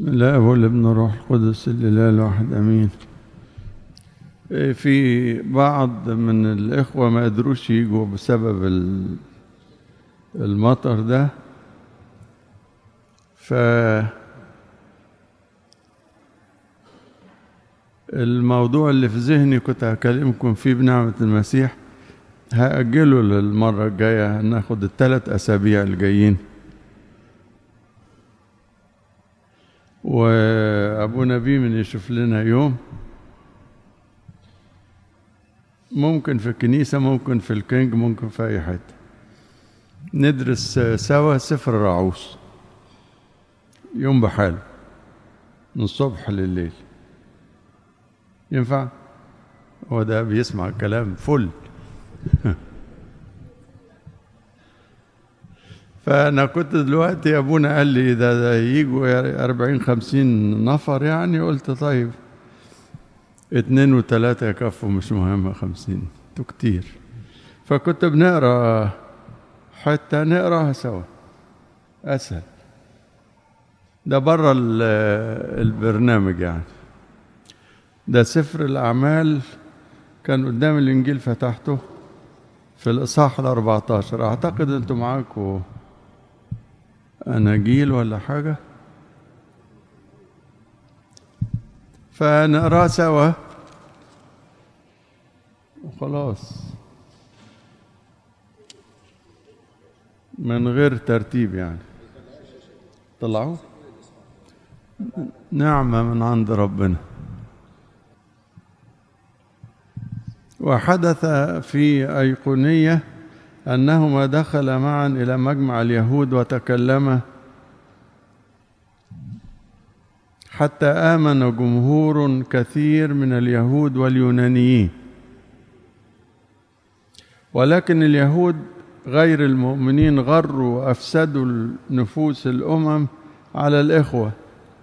بسم الله والابن الروح القدس الاله الواحد امين في بعض من الاخوه ما قدروش يجوا بسبب ال- المطر ده ف الموضوع اللي في ذهني كنت هكلمكم فيه بنعمة المسيح هأجله للمرة الجاية هناخد الثلاث أسابيع الجايين وأبونا بيمن يشوف لنا يوم ممكن في الكنيسة ممكن في الكينج ممكن في أي حتة ندرس سوا سفر الرعوس يوم بحاله من الصبح لليل ينفع هو ده بيسمع الكلام فل فأنا كنت دلوقتي أبونا قال لي ده, ده يجوا أربعين خمسين نفر يعني قلت طيب اتنين وتلاتة يكفوا مش مهم خمسين انتوا كتير فكنت بنقرا حتى نقراها سوا أسهل ده بره البرنامج يعني ده سفر الأعمال كان قدام الإنجيل فتحته في الإصحاح ال 14 أعتقد أنتوا معاكم أناجيل ولا حاجة فنقراه سوا وخلاص من غير ترتيب يعني طلعوا نعمة من عند ربنا وحدث في أيقونية أنهما دخلا معا إلى مجمع اليهود وتكلما حتى آمن جمهور كثير من اليهود واليونانيين ولكن اليهود غير المؤمنين غروا وأفسدوا نفوس الأمم على الإخوة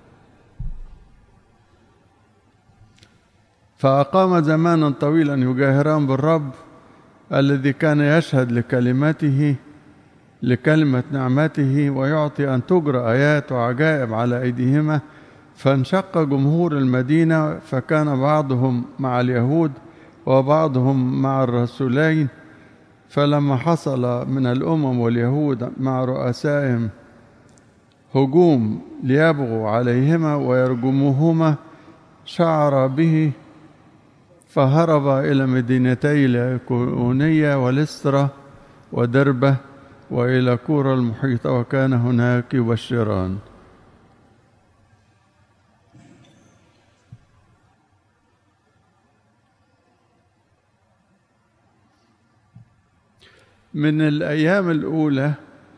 فأقام زمانا طويلا يجاهران بالرب الذي كان يشهد لكلمته لكلمة نعمته ويعطي أن تجرى آيات وعجائب على أيديهما فانشق جمهور المدينة فكان بعضهم مع اليهود وبعضهم مع الرسولين فلما حصل من الأمم واليهود مع رؤسائهم هجوم ليبغوا عليهما ويرجموهما شعر به فهرب إلى مدينتي الأيقونية ولسترة ودربة وإلى كورة المحيطة وكان هناك يبشران من الأيام الأولى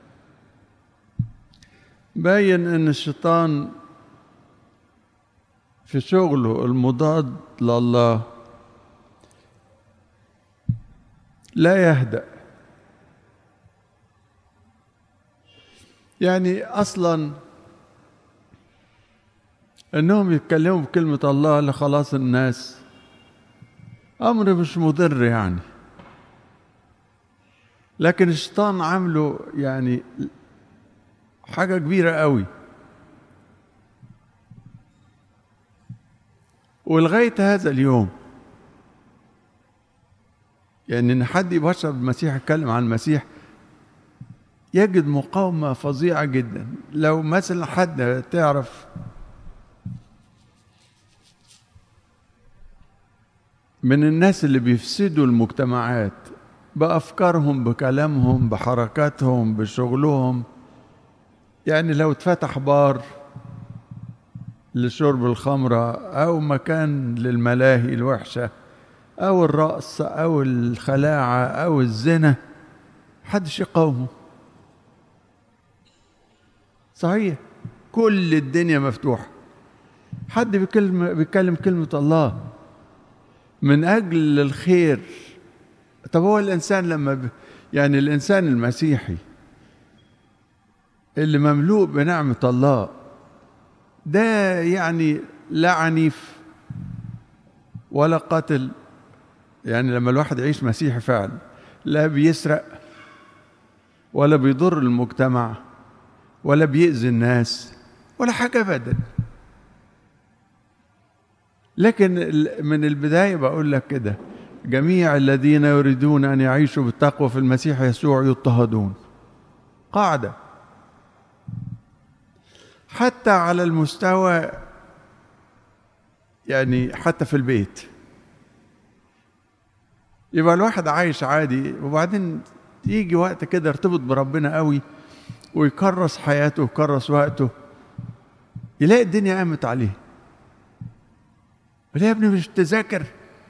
باين أن الشيطان في شغله المضاد لله لا يهدأ يعني أصلا أنهم يتكلموا بكلمة الله لخلاص الناس أمر مش مضر يعني لكن الشيطان عامله يعني حاجة كبيرة قوي ولغاية هذا اليوم يعني ان حد يبشر بالمسيح يتكلم عن المسيح يجد مقاومه فظيعه جدا لو مثلا حد تعرف من الناس اللي بيفسدوا المجتمعات بافكارهم بكلامهم بحركاتهم بشغلهم يعني لو اتفتح بار لشرب الخمره او مكان للملاهي الوحشه أو الرقص أو الخلاعة أو الزنا حدش يقاومه صحيح كل الدنيا مفتوحة حد بيكلم, بيتكلم كلمة الله من أجل الخير طب هو الإنسان لما ب... يعني الإنسان المسيحي اللي مملوء بنعمة الله ده يعني لا عنيف ولا قتل يعني لما الواحد يعيش مسيحي فعلا لا بيسرق ولا بيضر المجتمع ولا بيأذي الناس ولا حاجة أبدا لكن من البداية بقول لك كده جميع الذين يريدون أن يعيشوا بالتقوى في المسيح يسوع يضطهدون قاعدة حتى على المستوى يعني حتى في البيت يبقى الواحد عايش عادي وبعدين يجي وقت كده يرتبط بربنا قوي ويكرس حياته ويكرس وقته يلاقي الدنيا قامت عليه يا ابني مش تذاكر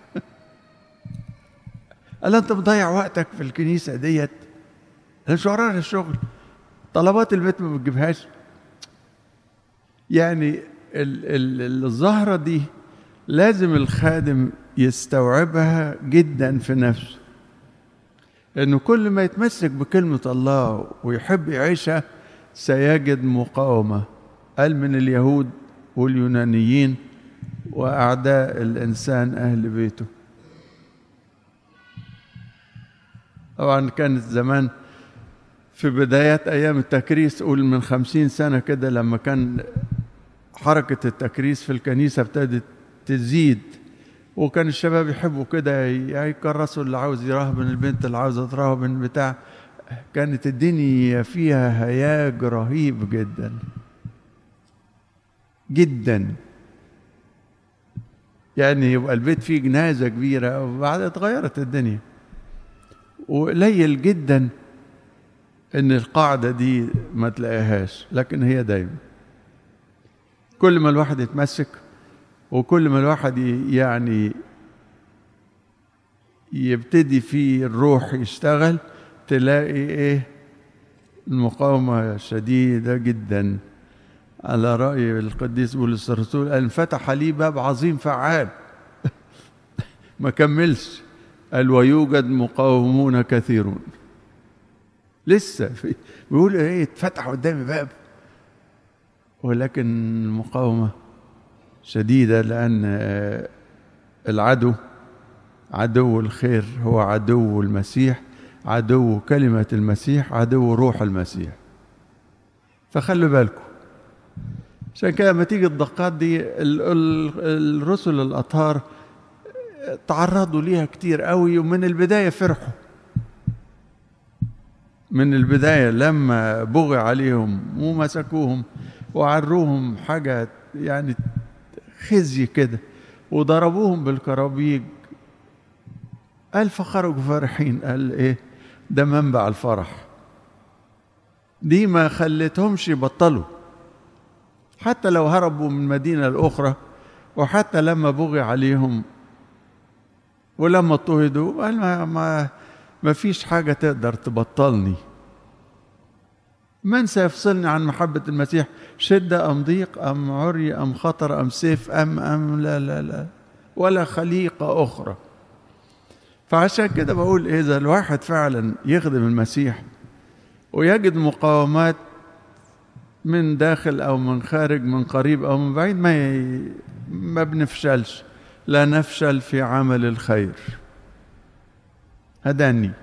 قال انت مضيع وقتك في الكنيسه ديت انا مش ورايا الشغل طلبات البيت ما بتجيبهاش يعني ال ال الظاهره دي لازم الخادم يستوعبها جدا في نفسه انه كل ما يتمسك بكلمه الله ويحب يعيشها سيجد مقاومه قال من اليهود واليونانيين واعداء الانسان اهل بيته طبعا كانت زمان في بدايات ايام التكريس قول من خمسين سنه كده لما كان حركه التكريس في الكنيسه ابتدت تزيد وكان الشباب يحبوا كده يكرسوا اللي عاوز يراهبن البنت اللي عاوزه تراهبن بتاع كانت الدنيا فيها هياج رهيب جدا جدا يعني يبقى البيت فيه جنازه كبيره وبعد اتغيرت الدنيا وقليل جدا ان القاعده دي ما تلاقيهاش لكن هي دايما كل ما الواحد يتمسك وكل ما الواحد يعني يبتدي في الروح يشتغل تلاقي ايه المقاومة شديدة جدا على رأي القديس بولس الرسول قال انفتح لي باب عظيم فعال ما كملش قال ويوجد مقاومون كثيرون لسه في بيقول ايه اتفتح قدامي باب ولكن المقاومه شديده لان العدو عدو الخير هو عدو المسيح عدو كلمه المسيح عدو روح المسيح فخلوا بالكم عشان كده لما تيجي الضغطات دي الرسل الاطهار تعرضوا ليها كتير قوي ومن البدايه فرحوا من البدايه لما بغي عليهم ومسكوهم وعروهم حاجه يعني خزي كده وضربوهم بالكرابيج قال فخرجوا فرحين قال ايه ده منبع الفرح دي ما خلتهمش يبطلوا حتى لو هربوا من مدينة الأخرى وحتى لما بغي عليهم ولما اضطهدوا قال ما, ما, ما فيش حاجة تقدر تبطلني من سيفصلني عن محبة المسيح شدة أم ضيق أم عري أم خطر أم سيف أم أم لا لا لا ولا خليقة أخرى فعشان كده بقول إذا الواحد فعلا يخدم المسيح ويجد مقاومات من داخل أو من خارج من قريب أو من بعيد ما ي... ما بنفشلش لا نفشل في عمل الخير هداني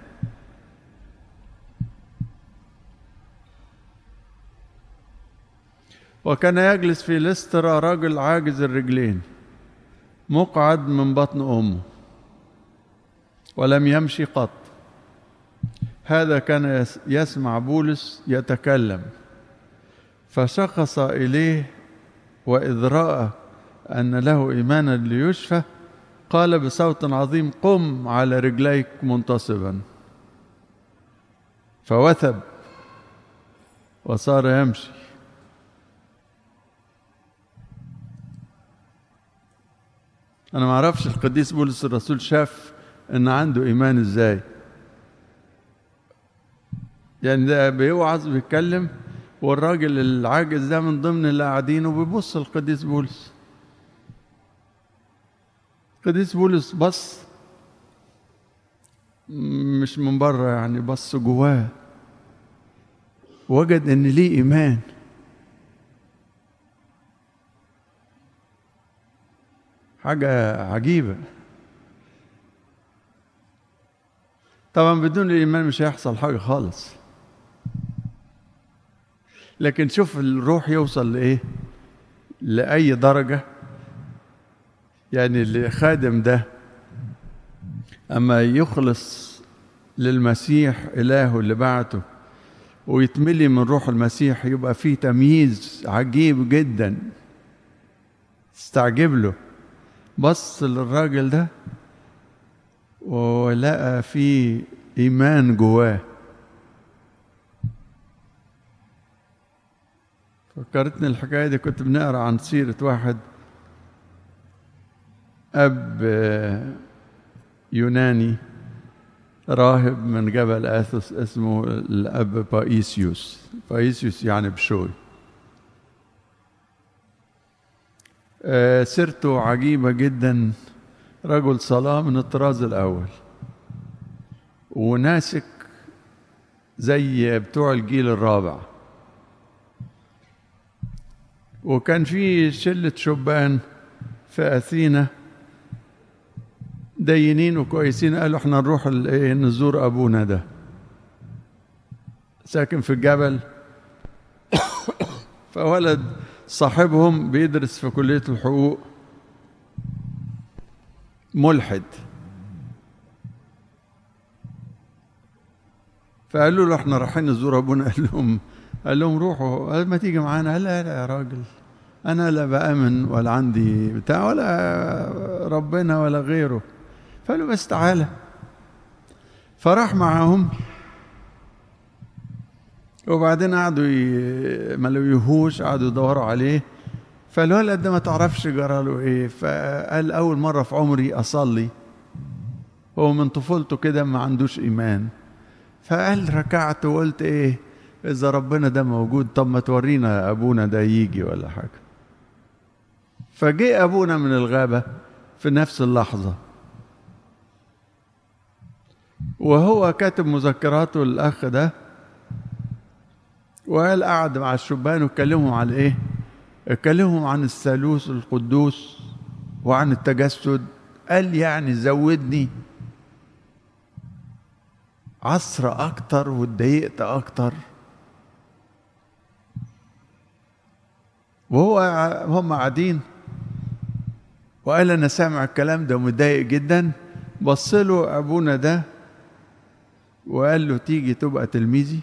وكان يجلس في لسترا رجل عاجز الرجلين مقعد من بطن امه ولم يمشي قط هذا كان يسمع بولس يتكلم فشخص اليه واذ راى ان له ايمانا ليشفى قال بصوت عظيم قم على رجليك منتصبا فوثب وصار يمشي انا ما اعرفش القديس بولس الرسول شاف ان عنده ايمان ازاي يعني ده بيوعظ بيتكلم والراجل العاجز ده من ضمن اللي قاعدين وبيبص القديس بولس القديس بولس بص مش من بره يعني بص جواه وجد ان ليه ايمان حاجة عجيبة طبعا بدون الإيمان مش هيحصل حاجة خالص لكن شوف الروح يوصل لإيه لأي درجة يعني اللي خادم ده أما يخلص للمسيح إلهه اللي بعته ويتملي من روح المسيح يبقى فيه تمييز عجيب جدا استعجب له بص للراجل ده ولقى فيه إيمان جواه فكرتني الحكاية دي كنت بنقرا عن سيرة واحد أب يوناني راهب من جبل آثوس اسمه الأب بايسيوس بايسيوس يعني بشوي سيرته عجيبة جدا رجل صلاة من الطراز الأول وناسك زي بتوع الجيل الرابع وكان في شلة شبان في أثينا دينين وكويسين قالوا احنا نروح نزور أبونا ده ساكن في الجبل فولد صاحبهم بيدرس في كلية الحقوق ملحد فقالوا له احنا رايحين نزور ابونا قال لهم قال لهم روحوا قال ما تيجي معانا قال لا, لا يا راجل انا لا بامن ولا عندي بتاع ولا ربنا ولا غيره فقالوا بس تعالى فراح معاهم وبعدين قعدوا ما لقيوهوش قعدوا يدوروا عليه فالولد ده ما تعرفش جرى له ايه فقال اول مره في عمري اصلي هو من طفولته كده ما عندوش ايمان فقال ركعت وقلت ايه اذا ربنا ده موجود طب ما تورينا ابونا ده يجي ولا حاجه فجاء ابونا من الغابه في نفس اللحظه وهو كاتب مذكراته الاخ ده وقال قعد مع الشبان وكلمهم على ايه اتكلمهم عن الثالوث القدوس وعن التجسد قال يعني زودني عصر اكتر واتضايقت اكتر وهو هم قاعدين وقال انا سامع الكلام ده ومتضايق جدا بص له ابونا ده وقال له تيجي تبقى تلميذي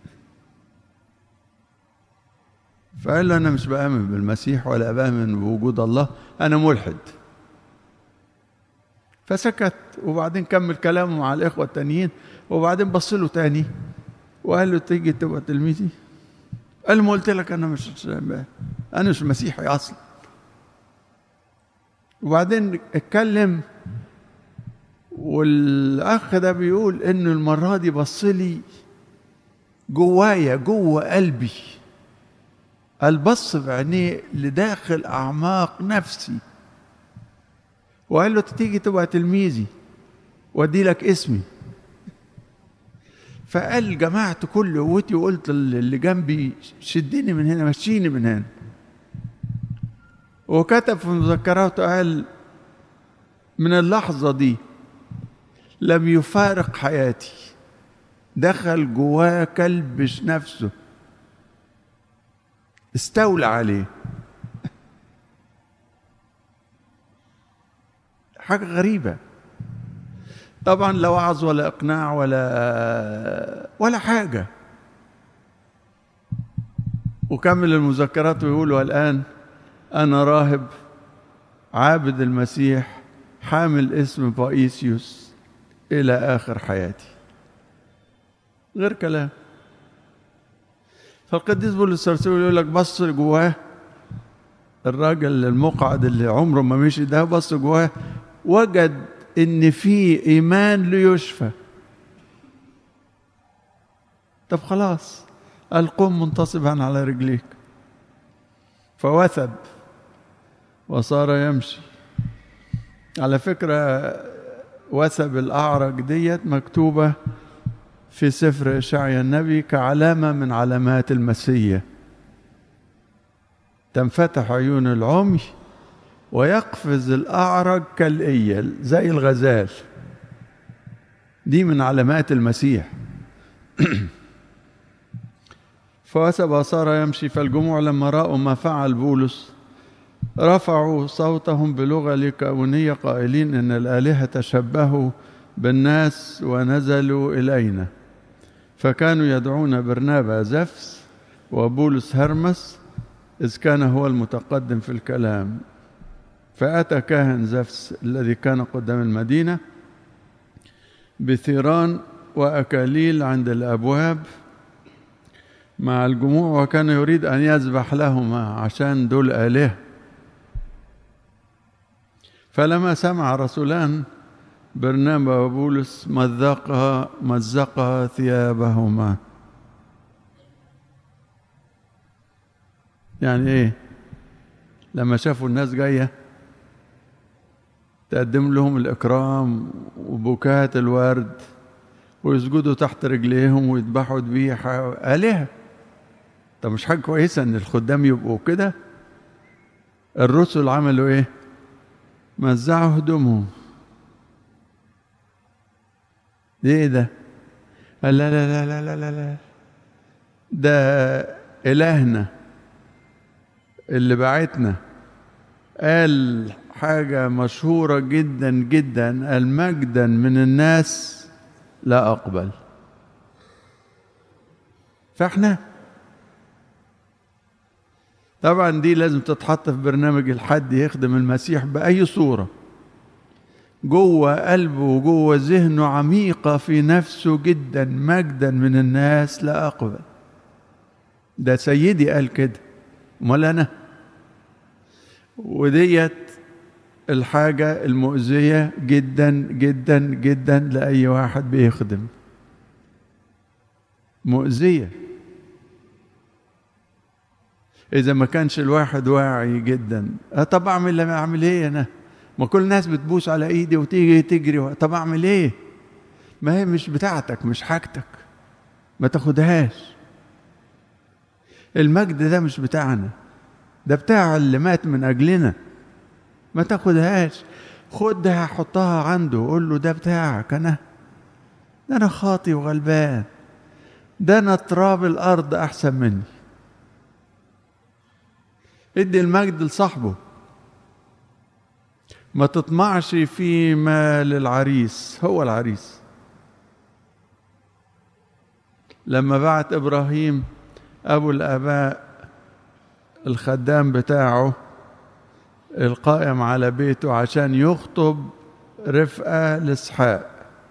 فقال له انا مش بامن بالمسيح ولا بامن بوجود الله انا ملحد فسكت وبعدين كمل كلامه مع الاخوه التانيين وبعدين بص له تاني وقال له تيجي تبقى تلميذي قال ما قلت لك انا مش انا مش مسيحي اصلا وبعدين اتكلم والاخ ده بيقول انه المره دي بص لي جوايا جوه قلبي البص بعينيه لداخل اعماق نفسي وقال له تيجي تبقى تلميذي وادي لك اسمي فقال جمعت كل قوتي وقلت اللي جنبي شدني من هنا مشيني من هنا وكتب في مذكراته قال من اللحظة دي لم يفارق حياتي دخل جواه كلبش نفسه استولى عليه حاجة غريبة طبعا لا وعظ ولا إقناع ولا ولا حاجة وكمل المذكرات ويقولوا الآن أنا راهب عابد المسيح حامل اسم بايسيوس إلى آخر حياتي غير كلام فالقديس بولس الرسول يقول لك بص جواه الراجل المقعد اللي عمره ما مشي ده بص جواه وجد ان في ايمان ليشفى طب خلاص قال قم منتصبا على رجليك فوثب وصار يمشي على فكرة وثب الأعرج ديت مكتوبة في سفر إشعيا النبي كعلامة من علامات المسيح تنفتح عيون العمي ويقفز الأعرج كالإيل زي الغزال دي من علامات المسيح فوثب وصار يمشي فالجموع لما رأوا ما فعل بولس رفعوا صوتهم بلغة ليكاونية قائلين إن الآلهة تشبهوا بالناس ونزلوا إلينا فكانوا يدعون برنابا زفس وبولس هرمس إذ كان هو المتقدم في الكلام فأتى كاهن زفس الذي كان قدام المدينة بثيران وأكاليل عند الأبواب مع الجموع وكان يريد أن يذبح لهما عشان دول آلهة فلما سمع رسولان برنابا وبولس مزقا مزقا ثيابهما يعني ايه لما شافوا الناس جايه تقدم لهم الاكرام وبكات الورد ويسجدوا تحت رجليهم ويذبحوا ذبيحه الهه طب مش حاجه كويسه ان الخدام يبقوا كده الرسل عملوا ايه مزعوا هدومهم ايه ده قال لا لا لا لا لا لا لا ده إلهنا اللي بعتنا قال حاجة مشهورة جدا جدا قال مجدا من الناس لا أقبل فاحنا طبعا دي لازم تتحط في برنامج الحد يخدم المسيح بأي صورة جوه قلبه وجوه ذهنه عميقة في نفسه جدا مجدا من الناس لا أقبل ده سيدي قال كده امال أنا وديت الحاجة المؤذية جدا جدا جدا لأي واحد بيخدم مؤذية إذا ما كانش الواحد واعي جدا أه طب أعمل لما أعمل إيه أنا ما كل الناس بتبوس على إيدي وتيجي تجري طب أعمل إيه ما هي مش بتاعتك مش حاجتك ما تاخدهاش المجد ده مش بتاعنا ده بتاع اللي مات من أجلنا ما تاخدهاش خدها حطها عنده قول له ده بتاعك أنا ده أنا خاطي وغلبان ده أنا تراب الأرض أحسن مني ادي المجد لصاحبه ما تطمعش في مال العريس هو العريس لما بعت ابراهيم ابو الاباء الخدام بتاعه القائم على بيته عشان يخطب رفقه لاسحاق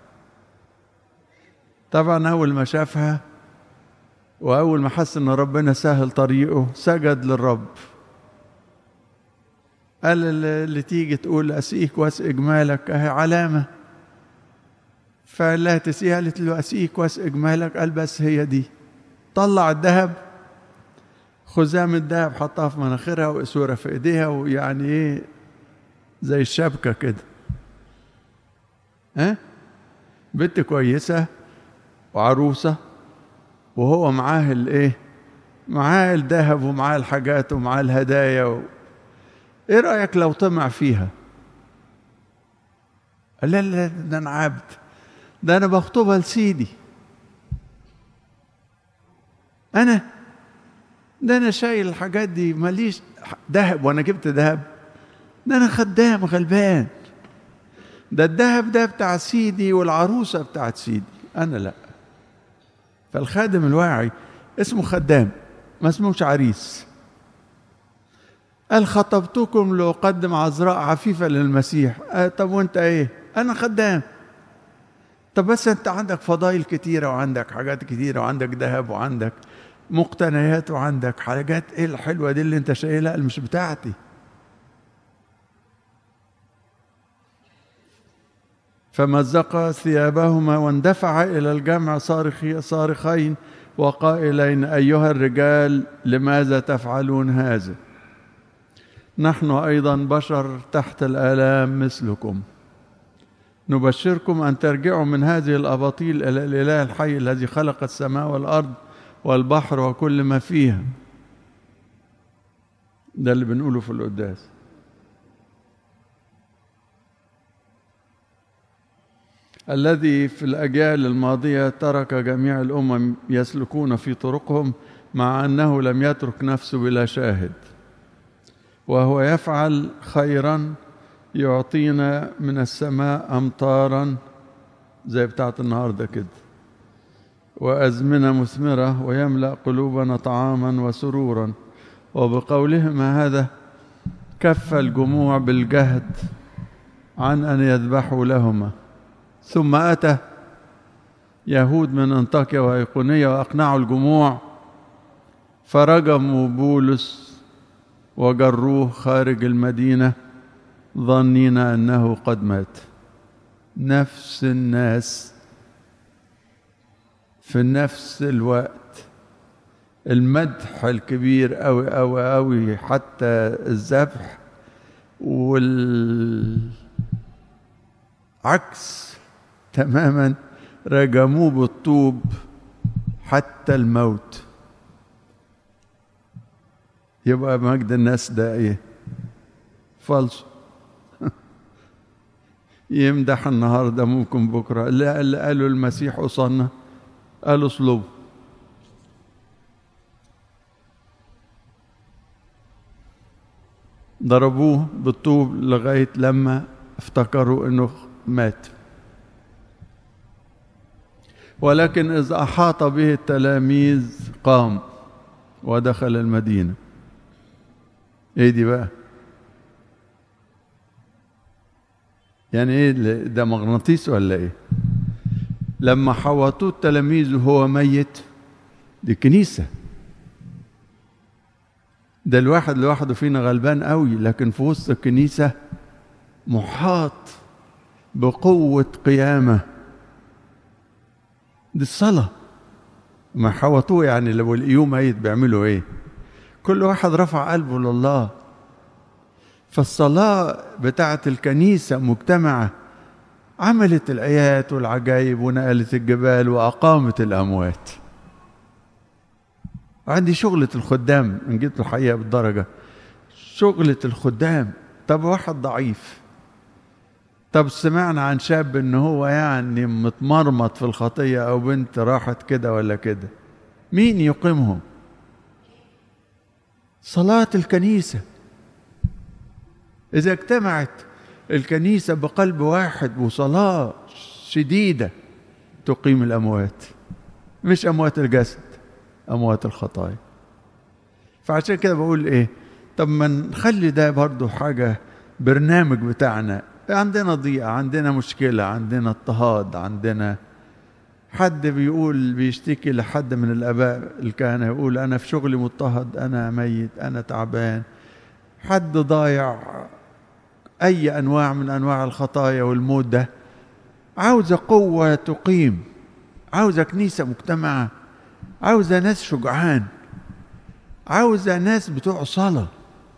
طبعا اول ما شافها واول ما حس ان ربنا سهل طريقه سجد للرب قال اللي تيجي تقول اسقيك واسق جمالك اهي علامه فقال لها تسقيها قالت له اسقيك واسق جمالك قال بس هي دي طلع الذهب خزام الذهب حطها في مناخيرها واسوره في ايديها ويعني ايه زي الشبكه كده ها بنت كويسه وعروسه وهو معاه الايه معاه الذهب ومعاه الحاجات ومعاه الهدايا و... ايه رايك لو طمع فيها قال لا لا ده انا عبد ده انا بخطبها لسيدي انا ده انا شايل الحاجات دي ماليش ذهب وانا جبت ذهب ده انا خدام غلبان ده الذهب ده بتاع سيدي والعروسه بتاعت سيدي انا لا فالخادم الواعي اسمه خدام ما اسموش عريس قال خطبتكم لأقدم عذراء عفيفة للمسيح آه طب وانت ايه انا خدام طب بس انت عندك فضائل كتيرة وعندك حاجات كتيرة وعندك ذهب وعندك مقتنيات وعندك حاجات ايه الحلوة دي اللي انت شايلها مش بتاعتي فمزق ثيابهما واندفع إلى الجمع صارخي صارخين وقائلين أيها الرجال لماذا تفعلون هذا نحن ايضا بشر تحت الالام مثلكم نبشركم ان ترجعوا من هذه الاباطيل الى الاله الحي الذي خلق السماء والارض والبحر وكل ما فيها ده اللي بنقوله في القداس الذي في الاجيال الماضيه ترك جميع الامم يسلكون في طرقهم مع انه لم يترك نفسه بلا شاهد وهو يفعل خيرا يعطينا من السماء أمطارا زي بتاعت النهاردة كده وأزمنة مثمرة ويملأ قلوبنا طعاما وسرورا وبقولهما هذا كف الجموع بالجهد عن أن يذبحوا لهما ثم أتى يهود من أنطاكيا وأيقونية وأقنعوا الجموع فرجموا بولس وجروه خارج المدينة ظنين أنه قد مات نفس الناس في نفس الوقت المدح الكبير أوي أوي أوي حتى الذبح والعكس تماما رجموه بالطوب حتى الموت يبقى مجد الناس ده ايه فالص يمدح النهارده ممكن بكره لا اللي قالوا المسيح وصلنا قالوا اصلبه ضربوه بالطوب لغايه لما افتكروا انه مات ولكن اذا احاط به التلاميذ قام ودخل المدينه ايه دي بقى يعني ايه ده مغناطيس ولا ايه لما حوطوه التلاميذ وهو ميت دي كنيسه ده الواحد لوحده فينا غلبان قوي لكن في وسط الكنيسه محاط بقوه قيامه دي الصلاه ما حوطوه يعني لو القيوم ميت بيعملوا ايه كل واحد رفع قلبه لله فالصلاة بتاعة الكنيسة مجتمعة عملت الآيات والعجائب ونقلت الجبال وأقامت الأموات عندي شغلة الخدام إن جيت الحقيقة بالدرجة شغلة الخدام طب واحد ضعيف طب سمعنا عن شاب ان هو يعني متمرمط في الخطية او بنت راحت كده ولا كده مين يقيمهم صلاة الكنيسة إذا اجتمعت الكنيسة بقلب واحد وصلاة شديدة تقيم الأموات مش أموات الجسد أموات الخطايا فعشان كده بقول إيه طب ما نخلي ده برضو حاجة برنامج بتاعنا عندنا ضيقة عندنا مشكلة عندنا اضطهاد عندنا حد بيقول بيشتكي لحد من الآباء الكهنة يقول أنا في شغلي مضطهد أنا ميت أنا تعبان حد ضايع أي أنواع من أنواع الخطايا والموت ده عاوزة قوة تقيم عاوزة كنيسة مجتمعة عاوزة ناس شجعان عاوزة ناس بتوع صلاة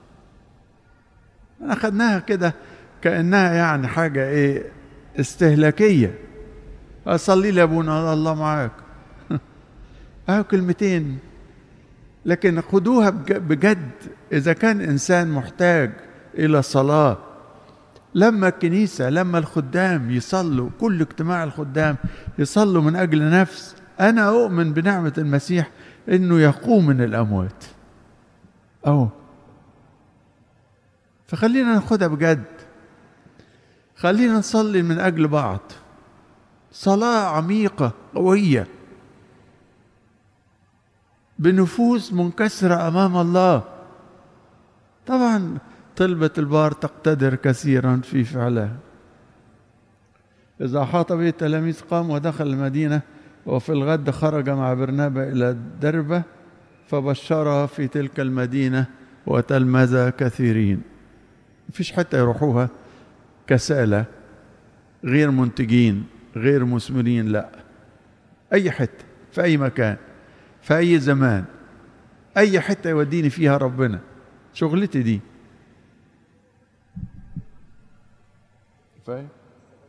أنا خدناها كده كأنها يعني حاجة إيه استهلاكية أصلي لي أبونا الله معاك أهو كلمتين لكن خدوها بجد إذا كان إنسان محتاج إلى صلاة لما الكنيسة لما الخدام يصلوا كل اجتماع الخدام يصلوا من أجل نفس أنا أؤمن بنعمة المسيح إنه يقوم من الأموات أهو فخلينا ناخدها بجد خلينا نصلي من أجل بعض صلاة عميقة قوية بنفوس منكسرة أمام الله طبعا طلبة البار تقتدر كثيرا في فعلها إذا أحاط به التلاميذ قام ودخل المدينة وفي الغد خرج مع برنابا إلى دربة فبشرها في تلك المدينة وتلمذ كثيرين مفيش حتة يروحوها كسالة غير منتجين غير مثمرين لا أي حتة في أي مكان في أي زمان أي حتة يوديني فيها ربنا شغلتي دي كفاية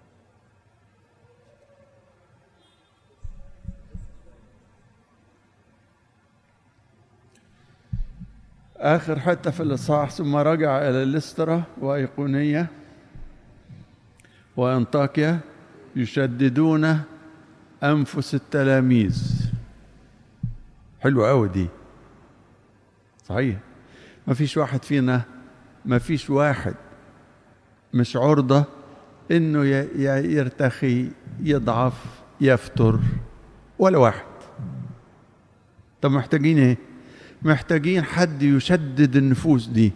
آخر حتة في الإصحاح ثم رجع إلى لسترة وأيقونية وأنطاكيا يشددون أنفس التلاميذ حلوة أوي دي صحيح ما فيش واحد فينا ما فيش واحد مش عرضة انه يرتخي يضعف يفتر ولا واحد طب محتاجين ايه محتاجين حد يشدد النفوس دي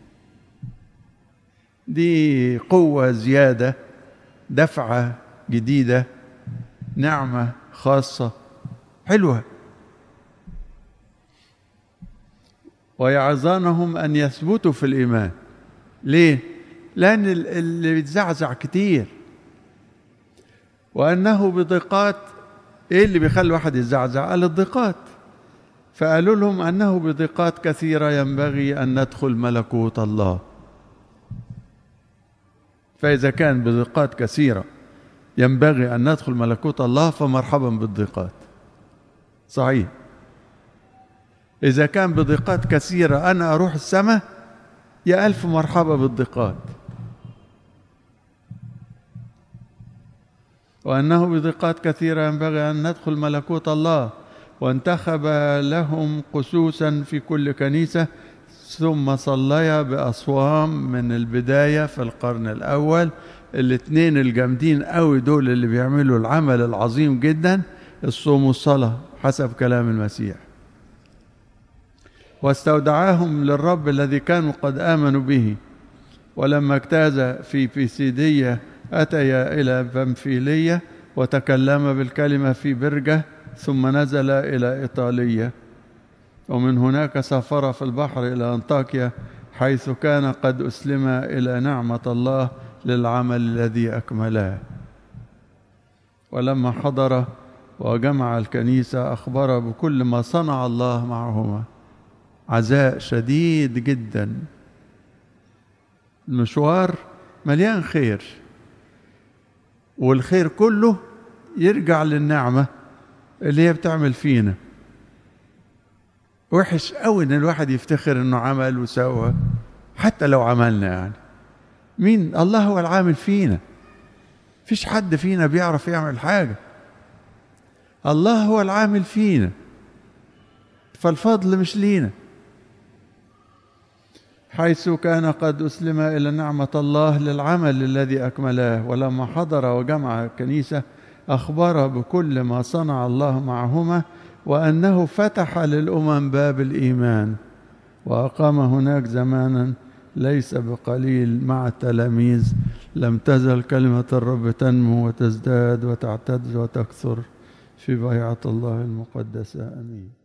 دي قوة زيادة دفعة جديدة نعمة خاصة حلوة ويعظانهم أن يثبتوا في الإيمان ليه؟ لأن اللي بيتزعزع كتير وأنه بضيقات إيه اللي بيخلي واحد يتزعزع؟ قال الضيقات فقالوا لهم أنه بضيقات كثيرة ينبغي أن ندخل ملكوت الله فإذا كان بضيقات كثيرة ينبغي أن ندخل ملكوت الله فمرحبا بالضيقات صحيح إذا كان بضيقات كثيرة أنا أروح السماء يا ألف مرحبا بالضيقات وأنه بضيقات كثيرة ينبغي أن ندخل ملكوت الله وانتخب لهم قسوسا في كل كنيسة ثم صليا بأصوام من البداية في القرن الأول الاثنين الجامدين قوي دول اللي بيعملوا العمل العظيم جدا الصوم والصلاة حسب كلام المسيح واستودعاهم للرب الذي كانوا قد آمنوا به ولما اجتاز في بيسيدية أتي إلى بنفيلية وتكلم بالكلمة في برجة ثم نزل إلى إيطالية ومن هناك سافر في البحر إلى أنطاكيا حيث كان قد أسلم إلى نعمة الله للعمل الذي أكملاه ولما حضر وجمع الكنيسة أخبر بكل ما صنع الله معهما عزاء شديد جدا المشوار مليان خير والخير كله يرجع للنعمة اللي هي بتعمل فينا وحش قوي ان الواحد يفتخر انه عمل وسوى حتى لو عملنا يعني مين الله هو العامل فينا فيش حد فينا بيعرف يعمل حاجة الله هو العامل فينا فالفضل مش لينا حيث كان قد أسلم إلى نعمة الله للعمل الذي أكملاه ولما حضر وجمع الكنيسة أخبر بكل ما صنع الله معهما وأنه فتح للأمم باب الإيمان وأقام هناك زمانا ليس بقليل مع التلاميذ لم تزل كلمة الرب تنمو وتزداد وتعتد وتكثر في بيعة الله المقدسة آمين